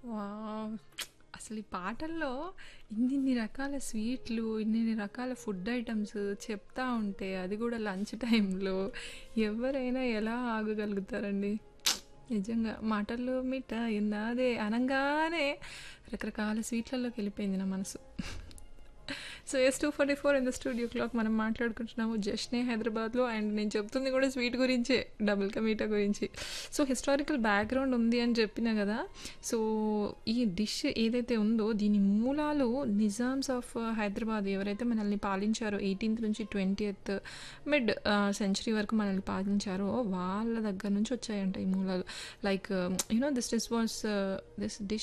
Wow! అసలు ఈ పాటల్లో ఇన్నిన్ని రకాల స్వీట్లు, ఇన్నిన్ని రకాల ఫుడ్ ఐటెమ్స్ చెప్తా ఉంటే, అది గూడా లంచ్ టైంలో ఎవరైనా ఎలా ఆగగలుగుతారండి? నిజంగా మాటల్లో మిఠాయున్నదే అనంగానే రకరకాల స్వీట్లలోకెళ్ళిపోయింది నా మనసు. So, S 244 in the studio clock మనం మాట్లాడుకుంటున్నాము జష్నే హైదరాబాద్‌లో అండ్ నేను చెప్తుంది గూడా స్వీట్ గురించే. డబుల్ కా మీఠా గురించి. సో, హిస్టారికల్ బ్యాక్‌గ్రౌండ్ ఉంది అని చెప్పినా గదా! సో, ఈ డిష్ ఏదైతే ఉందో దీని మూలాలు నిజామ్స్ ఆఫ్ హైదరాబాద్ ఎవరైతే మనల్ని పాలించారో 18థ్ నుంచి 20థ్ మిడ్ ఆహ్, సెంచరీ వరకు మనల్ని పాలించారో వాళ్ళ దగ్గర నుంచి వచ్చాయంట ఈ మూలాలు. Like you know this dish was this dish